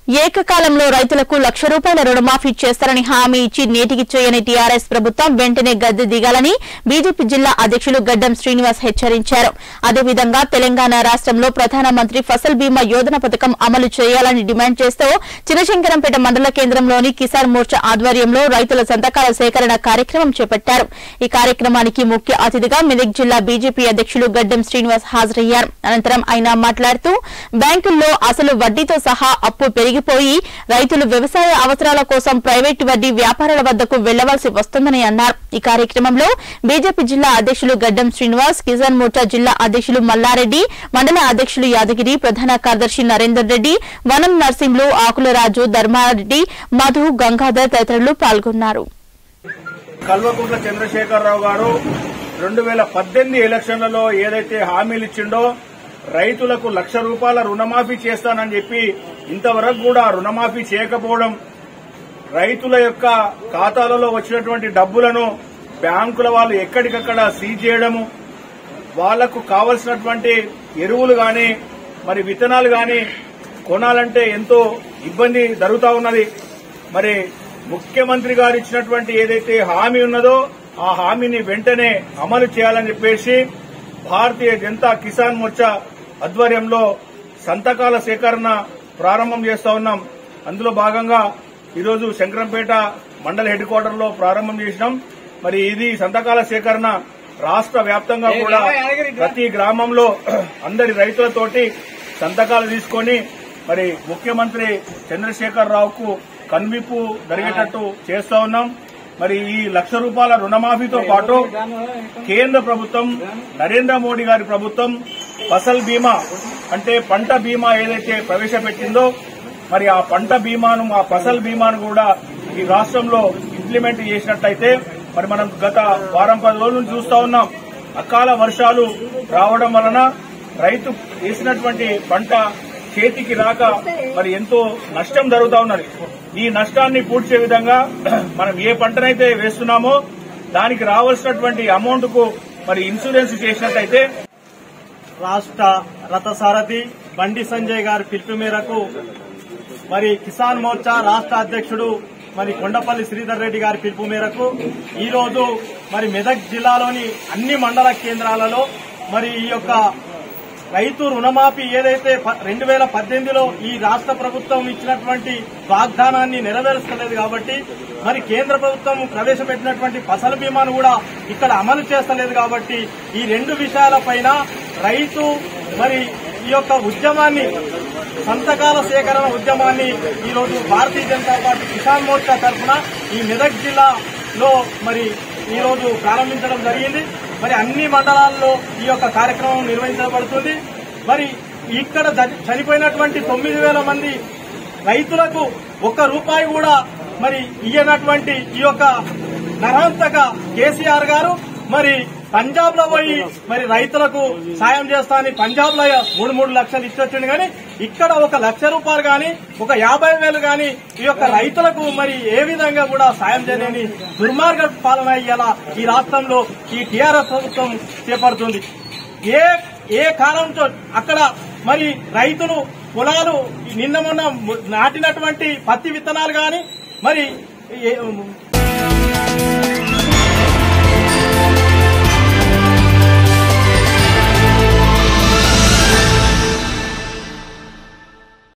ఏకకాలంలో రైతులకు లక్ష రూపాయల రుణమాఫీ చేస్తారని హామీ ఇచ్చి నేటికి చేయని టీఆర్ఎస్ ప్రభుత్వం వెంటనే గద్దె దిగాలని బీజేపీ జిల్లా అధ్యక్షులు గడ్డం శ్రీనివాస్ హెచ్చరించారు అదేవిధంగా తెలంగాణ రాష్ట్రంలో ప్రధానమంత్రి ఫసల్ బీమా యోజన పథకం అమలు చేయాలని డిమాండ్ చేస్తూ చినశంకరంపేట మండల కేంద్రంలోని కిసాన్ మోర్చా ఆధ్వర్యంలో రైతుల సంతకాల సేకరణ కార్యక్రమం చేపట్టారు ఈ కార్యక్రమానికి ముఖ్య అతిథిగా మెదక్ జిల్లా బీజేపీ అధ్యక్షులు గడ్డం శ్రీనివాస్ హాజరయ్యారు అనంతరం ఆయన మాట్లాడుతూ బ్యాంకుల్లో అసలు వడ్డీతో సహా అప్పు పెరిగిపోయి రైతులు వ్యవసాయ అవసరాల కోసం ప్రైవేటు వడ్డీ వ్యాపారాల వద్దకు వెళ్లవలసి వస్తుందని అన్నారు ఈ కార్యక్రమంలో బీజేపీ జిల్లా అధ్యక్షులు గడ్డం శ్రీనివాస్ కిసాన్ మోర్చా జిల్లా అధ్యక్షులు మల్లారెడ్డి మండల అధ్యక్షులు యాదగిరి ప్రధాన కార్యదర్శి నరేందర్ రెడ్డి వనం నర్సింహులు ఆకులరాజు ధర్మారెడ్డి మధు గంగాధర్ తదితరులు పాల్గొన్నారు కల్వకుంట్ల చంద్రశేఖరరావు గారు రెండు వేల పద్దెనిమిది ఎలక్షన్లలో ఏదైతే హామీలు ఇచ్చిండో రైతులకు లక్ష రూపాయల రుణమాఫీ చేస్తానని చెప్పి ఇంతవరకు కూడా రుణమాఫీ చేయకపోవడం రైతుల యొక్క ఖాతాలలో వచ్చినటువంటి డబ్బులను బ్యాంకుల వాళ్ళు ఎక్కడికక్కడ సీజ్ చేయడము వాళ్లకు కావలసినటువంటి ఎరువులు గాని మరి విత్తనాలు గాని కొనాలంటే ఎంతో ఇబ్బంది జరుగుతా ఉన్నది మరి ముఖ్యమంత్రి గారు ఇచ్చినటువంటి ఏదైతే హామీ ఉన్నదో ఆ హామీని వెంటనే అమలు చేయాలని చెప్పేసి భారతీయ జనతా కిసాన్ మోర్చా ఆధ్వర్యంలో సంతకాల సేకరణ ప్రారంభం చేస్తా ఉన్నాం అందులో భాగంగా ఈరోజు శంకరంపేట మండల హెడ్ క్వార్టర్ లో ప్రారంభం చేసినాం మరి ఇది సంతకాల సేకరణ రాష్ట్ర వ్యాప్తంగా కూడా ప్రతి గ్రామంలో అందరి రైతులతోటి సంతకాలు తీసుకొని మరి ముఖ్యమంత్రి చంద్రశేఖర్ రావుకు కన్విప్పు జరిగేటట్టు చేస్తా ఉన్నాం మరి ఈ లక్ష రూపాయల రుణమాఫీతో పాటు కేంద్ర ప్రభుత్వం నరేంద్ర మోడీ గారి ప్రభుత్వం ఫసల్ బీమా అంటే పంట బీమా ఏదైతే ప్రవేశపెట్టిందో మరి ఆ పంట బీమాను ఆ ఫసల్ బీమాను కూడా ఈ రాష్ట్రంలో ఇంప్లిమెంట్ చేసినట్లయితే మరి మనం గత వారం పది రోజుల నుంచి చూస్తా ఉన్నాం అకాల వర్షాలు రావడం వలన రైతు వేసినటువంటి పంట చేతికి రాక మరి ఎంతో నష్టం జరుగుతా ఉన్నది ఈ నష్టాన్ని పూడ్చే విధంగా మనం ఏ పంటనైతే వేస్తున్నామో దానికి రావాల్సినటువంటి అమౌంట్ కు మరి ఇన్సూరెన్స్ చేసినట్టయితే రాష్ట్ర రథసారథి బండి సంజయ్ గారి పిలుపు మేరకు మరి కిసాన్ మోర్చా రాష్ట్ర అధ్యక్షుడు మరి కొండపల్లి శ్రీధర్ రెడ్డి గారి పిలుపు మేరకు ఈ రోజు మరి మెదక్ జిల్లాలోని అన్ని మండల కేంద్రాలలో మరి ఈ యొక్క రైతు రుణమాఫీ ఏదైతే రెండు వేల పద్దెనిమిదిలో ఈ రాష్ట్ర ప్రభుత్వం ఇచ్చినటువంటి వాగ్దానాన్ని నెరవేర్చలేదు కాబట్టి మరి కేంద్ర ప్రభుత్వం ప్రవేశపెట్టినటువంటి ఫసల్ బీమాను కూడా ఇక్కడ అమలు చేస్తలేదు కాబట్టి ఈ రెండు విషయాలపైన రైతు మరి ఈ యొక్క ఉద్యమాన్ని సంతకాల సేకరణ ఉద్యమాన్ని ఈ రోజు భారతీయ జనతా పార్టీ కిసాన్ మోర్చా తరఫున ఈ మెదక్ జిల్లాలో మరి ఈ రోజు ప్రారంభించడం జరిగింది మరి అన్ని మండలాల్లో ఈ యొక్క కార్యక్రమం నిర్వహించబడుతుంది మరి ఇక్కడ జ- చనిపోయినటువంటి తొమ్మిది వేల మంది రైతులకు ఒక్క రూపాయి కూడా మరి ఇయ్యనటువంటి ఈ యొక్క నరహంతక కేసీఆర్ గారు మరి పంజాబ్ లో పోయి మరి రైతులకు సాయం చేస్తా అని పంజాబ్ లో మూడు మూడు లక్షలు ఇచ్చొచ్చింది కానీ ఇక్కడ ఒక లక్ష రూపాయలు గాని ఒక యాభై వేలు గాని ఈ యొక్క రైతులకు మరి ఏ విధంగా కూడా సాయం చేయలేని దుర్మార్గ పాలన ఇవాళ ఈ రాష్ట్రంలో ఈ టీఆర్ఎస్ ప్రభుత్వం చేపడుతుంది ఏ ఏ కాలంతో అక్కడ మరి రైతులు పొలాలు నిన్న మొన్న నాటినటువంటి పత్తి విత్తనాలు గాని మరి ఏ-